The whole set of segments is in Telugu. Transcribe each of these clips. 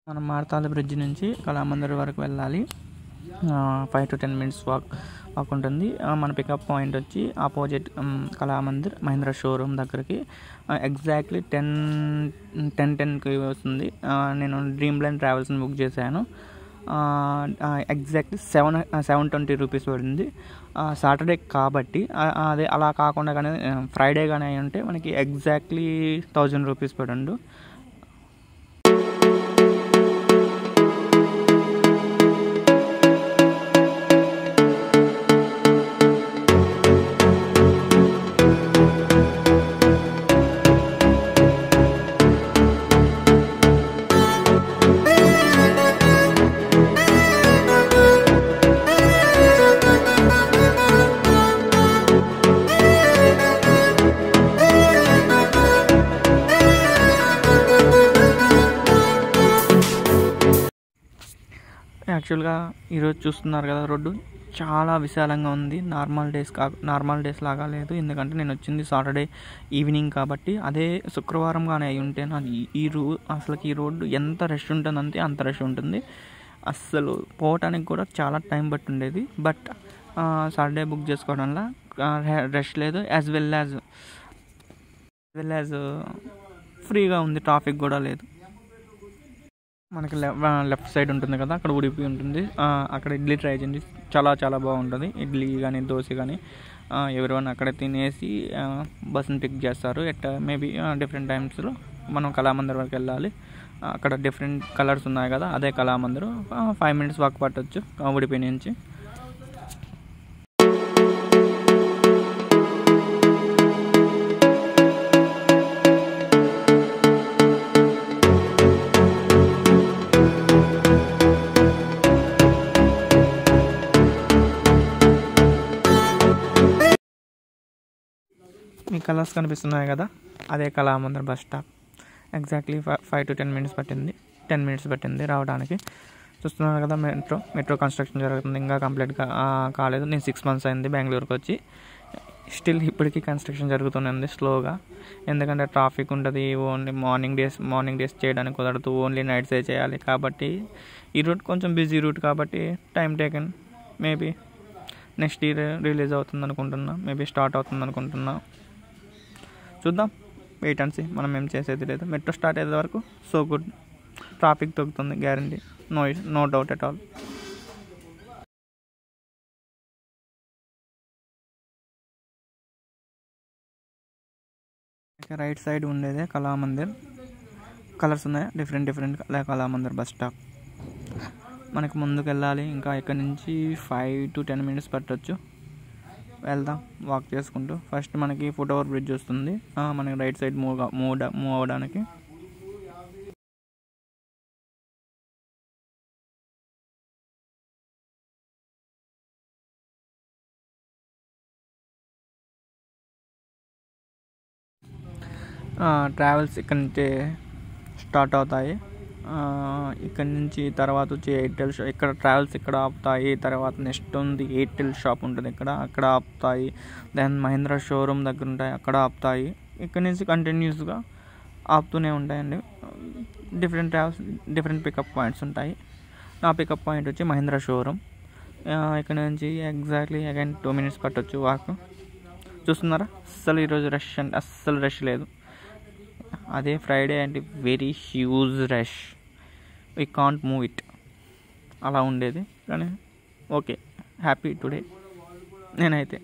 మనం మార్తాల బ్రిడ్జ్ నుంచి కళామందిర్ వరకు వెళ్ళాలి five to ten minutes walk walk ఉంటుంది ఆ, మన పికప్ పాయింట్ వచ్చి ఆపోజిట్ కళామందిర్ మహీంద్రా షోరూమ్ దగ్గరికి ఎగ్జాక్ట్లీ టెన్ టెన్ టెన్కి వస్తుంది ఆ, నేను డ్రీమ్ లైన్ ట్రావెల్స్ని బుక్ చేశాను exactly seven seven twenty rupees పడింది సాటర్డే కాబట్టి ఆ, అదే అలా కాకుండా కానీ ఫ్రైడే కానీ అయి ఉంటే మనకి ఎగ్జాక్ట్లీ థౌజండ్ రూపీస్ పడిండు యాక్చువల్గా ఈరోజు చూస్తున్నారు కదా రోడ్డు చాలా విశాలంగా ఉంది నార్మల్ డేస్ కా నార్మల్ డేస్ లాగా లేదు ఎందుకంటే నేను వచ్చింది సాటర్డే ఈవినింగ్ కాబట్టి అదే శుక్రవారం కానీ అయి ఉంటే నాది ఈ- ఈ రో అసలుకి ఈ రోడ్డు ఎంత రష్ ఉంటుందంటే అంత రష్ ఉంటుంది అస్సలు పోవటానికి కూడా చాలా టైం పట్టి ఉండేది బట్ సాటర్డే బుక్ చేసుకోవడం వల్ల రష్ లేదు as well as well as ఫ్రీగా ఉంది ట్రాఫిక్ కూడా లేదు మనకి లెఫ్ట్ సైడ్ ఉంటుంది కదా అక్కడ ఉడిపి ఉంటుంది ఆ, అక్కడ ఇడ్లీ ట్రై చేయండి చాలా చాలా బాగుంటుంది ఇడ్లీ కానీ దోశ కానీ ఎవరివైనా అక్కడ తినేసి ఆ, బస్సుని పిక్ చేస్తారు ఎట్ మేబీ డిఫరెంట్ టైమ్స్లో మనం కళామందిర్ వరకు వెళ్ళాలి ఆ, అక్కడ డిఫరెంట్ కలర్స్ ఉన్నాయి కదా అదే కళామందిర్ ఫైవ్ మినిట్స్ వాక్ పట్టొచ్చు ఆ, ఉడిపి నుంచి మీ కలర్స్ కనిపిస్తున్నాయి కదా అదే Kalamandir bus stop exactly five to ten minutes పట్టింది టెన్ మినిట్స్ పట్టింది రావడానికి చూస్తున్నారు కదా మెట్రో మెట్రో కన్స్ట్రక్షన్ జరుగుతుంది ఇంకా కంప్లీట్గా కాలేదు నేను సిక్స్ మంత్స్ అయింది బెంగళూరుకి వచ్చి స్టిల్ ఇప్పటికీ కన్స్ట్రక్షన్ జరుగుతూనే ఉంది స్లోగా ఎందుకంటే ట్రాఫిక్ ఉంటుంది only morning days morning days చేయడానికి కుదరదు ఓన్లీ నైట్సే చేయాలి కాబట్టి ఈ రూట్ కొంచెం బిజీ రూట్ కాబట్టి time taken maybe next year release అవుతుంది అనుకుంటున్నా మేబీ స్టార్ట్ అవుతుంది అనుకుంటున్నా చూద్దాం వెయిట్ అండ్ సీ మనం ఏం చేసేది లేదు మెట్రో స్టార్ట్ అయ్యే వరకు సో గుడ్ ట్రాఫిక్ తగ్గుతుంది guarantee no no doubt at all right side ఉండేదే కళామందిర్ కలర్స్ ఉన్నాయి different different Kalamandir bus stop మనకి ముందుకు వెళ్ళాలి ఇంకా ఇక్కడ నుంచి ఫైవ్ టు టెన్ మినిట్స్ పట్టొచ్చు వెళ్దాం వాక్ చేసుకుంటూ ఫస్ట్ మనకి ఫుట్ ఓవర్ బ్రిడ్జ్ వస్తుంది ఆ, మనకి right side move move move అవ్వడానికి ట్రావెల్స్ ఇక్కడ నుంచి స్టార్ట్ అవుతాయి ఆ, ఇక్కడ నుంచి తర్వాత వచ్చి ఎయిర్టెల్ షాప్ ఇక్కడ ట్రావెల్స్ ఇక్కడ ఆపుతాయి తర్వాత నెక్స్ట్ ఉంది ఎయిర్టెల్ షాప్ ఉంటుంది ఇక్కడ అక్కడ ఆపుతాయి దెన్ మహీంద్రా షోరూమ్ దగ్గర ఉంటాయి అక్కడ ఆపుతాయి ఇక్కడ నుంచి కంటిన్యూస్గా ఆపుతూనే ఉంటాయండి different travels different pickup points ఉంటాయి నా పికప్ పాయింట్ వచ్చి మహీంద్రా షోరూమ్ ఇక్కడ నుంచి ఎగ్జాక్ట్లీ అగైన్ టూ మినిట్స్ పట్టొచ్చు వాక్ చూస్తున్నారా అస్సలు ఈరోజు రష్ అంటే అస్సలు రష్ లేదు అదే ఫ్రైడే అంటే very huge rush we can't move it అలా ఉండేది కానీ ఓకే హ్యాపీ టుడే నేనైతే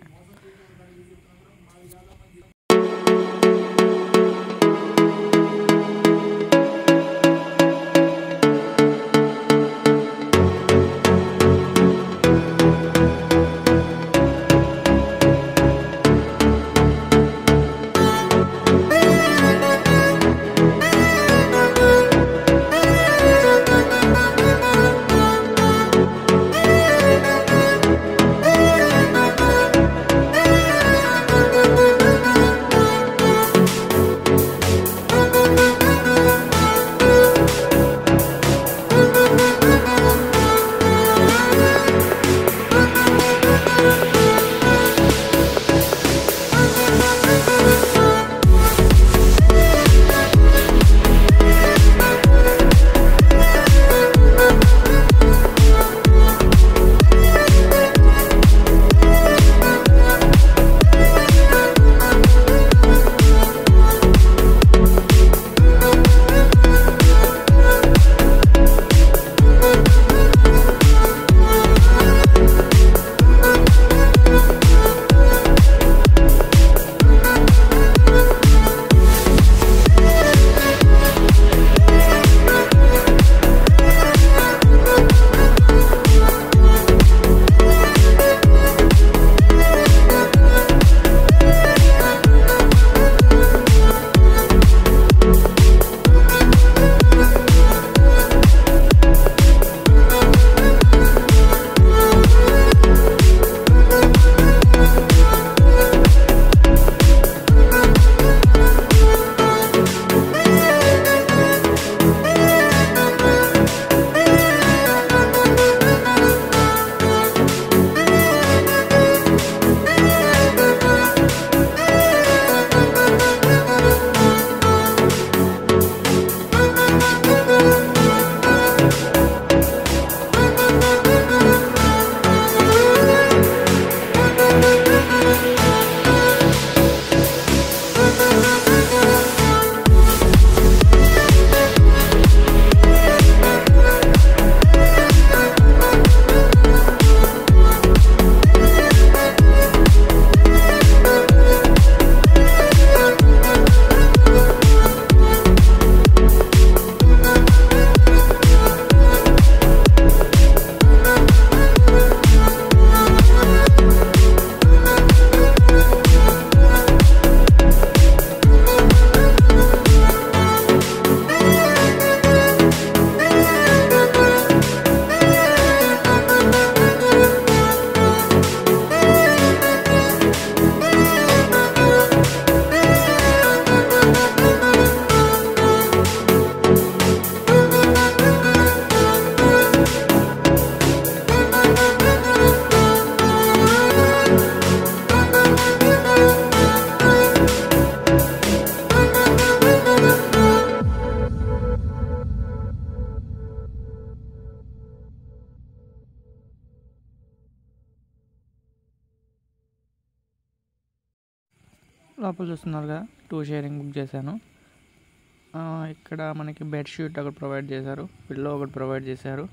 లోపల చూస్తున్నారు కదా టూ షేరింగ్ బుక్ చేశాను ఆ, ఇక్కడ మనకి బెడ్షీట్ ఒకటి ప్రొవైడ్ చేశారు పిల్లో ఒకటి ప్రొవైడ్ చేశారు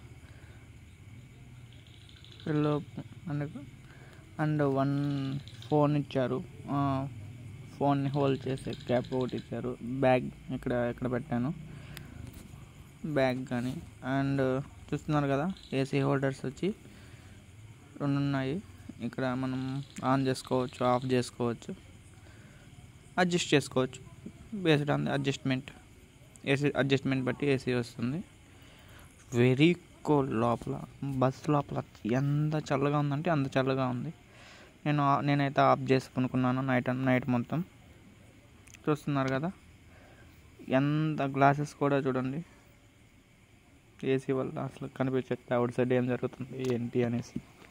pillow and and one phone ఇచ్చారు ఆ, ఫోన్ని హోల్డ్ చేసే క్యాప్ ఒకటి ఇచ్చారు బ్యాగ్ ఇక్కడ ఇక్కడ పెట్టాను బ్యాగ్ కానీ అండ్ చూస్తున్నారు కదా ఏసీ హోల్డర్స్ వచ్చి రెండు ఉన్నాయి ఇక్కడ మనం ఆన్ చేసుకోవచ్చు ఆఫ్ చేసుకోవచ్చు అడ్జస్ట్ చేసుకోవచ్చు based on the adjustment AC adjustment బట్టి ఏసీ వస్తుంది వెరీ కోల్డ్ లోపల బస్ లోపల ఎంత చల్లగా ఉందంటే అంత చల్లగా ఉంది నేను ఆ- నేనైతే ఆఫ్ చేసి పనుకున్నాను నైట్ నైట్ మొత్తం చూస్తున్నారు కదా ఎంత గ్లాసెస్ కూడా చూడండి ఏసీ వల్ల అసలు కనిపించట్లేదు అవుట్ సైడ్ ఏం జరుగుతుంది ఏంటి అనేసి